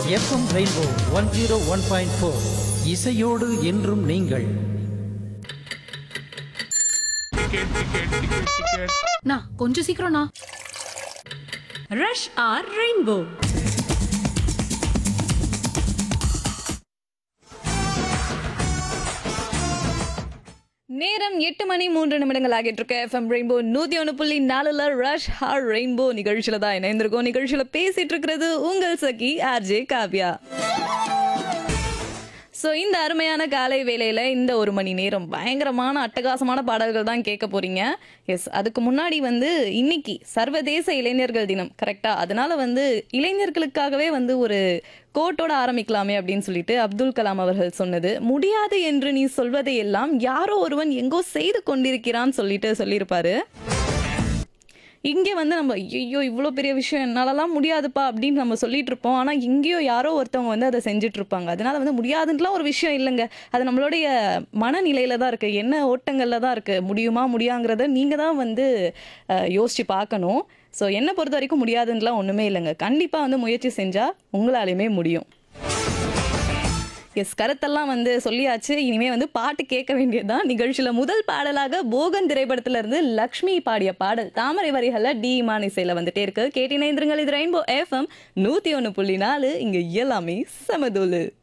FM rainbow one zero one point four இசையோடு என்றும் நீங்கள் நா கொஞ்சம் சீக்கிரம்ண்ணா ரஷ் ஆர் ரெயின்போ நேரம் எட்டு மணி மூன்று நிமிடங்கள் ஆகிட்டு இருக்க எஃப்எம் ரெயின்போ நூத்தி ஒன்று புள்ளி நாலுல ரஷ் ஹார் ரெயின்போ நிகழ்ச்சியில தான் இணைந்திருக்கோம் நிகழ்ச்சியில பேசிட்டு இருக்கிறது உங்கள் சகி ஆர்ஜே காவ்யா ஸோ இந்த அருமையான காலை வேளையில் இந்த ஒரு மணி நேரம் பயங்கரமான அட்டகாசமான பாடல்கள் தான் கேட்க போறீங்க எஸ் அதுக்கு முன்னாடி வந்து இன்னைக்கு சர்வதேச இளைஞர்கள் தினம் கரெக்டா அதனால வந்து இளைஞர்களுக்காகவே வந்து ஒரு கோட்டோட ஆரம்பிக்கலாமே அப்படின்னு சொல்லிட்டு அப்துல் கலாம் அவர்கள் சொன்னது முடியாது என்று நீ சொல்வதை எல்லாம் யாரோ ஒருவன் எங்கோ செய்து கொண்டிருக்கிறான்னு சொல்லிட்டு சொல்லியிருப்பாரு இங்கே வந்து நம்ம ஐயோ இவ்வளோ பெரிய விஷயம் என்னாலலாம் முடியாதுப்பா அப்படின்னு நம்ம சொல்லிட்டு இருப்போம் ஆனால் இங்கேயோ யாரோ ஒருத்தவங்க வந்து அதை செஞ்சுட்டு இருப்பாங்க அதனால வந்து முடியாதுன்ட்டுலாம் ஒரு விஷயம் இல்லைங்க அது நம்மளுடைய மனநிலையில தான் இருக்குது என்ன ஓட்டங்களில் தான் இருக்குது முடியுமா முடியாங்கிறத நீங்கள் தான் வந்து அஹ், யோசிச்சு பார்க்கணும் ஸோ என்னை பொறுத்த வரைக்கும் முடியாதுன்னுலாம் ஒன்றுமே இல்லைங்க கண்டிப்பாக வந்து முயற்சி செஞ்சால் உங்களாலையுமே முடியும் எஸ் கருத்தெல்லாம் வந்து சொல்லியாச்சு இனிமே வந்து பாட்டு கேட்க வேண்டியதுதான் நிகழ்ச்சியில முதல் பாடலாக போகன் திரைப்படத்துல இருந்து லக்ஷ்மி பாடிய பாடல் தாமரை வரிகள்ல டி இமான் இசையில வந்துட்டே இருக்கு கேட்டினைந்திருங்கள் இது ரெயின்போ எஃப்எம் நூத்தி ஒன்று புள்ளி நாலு இங்க எல்லாமே சமதூலு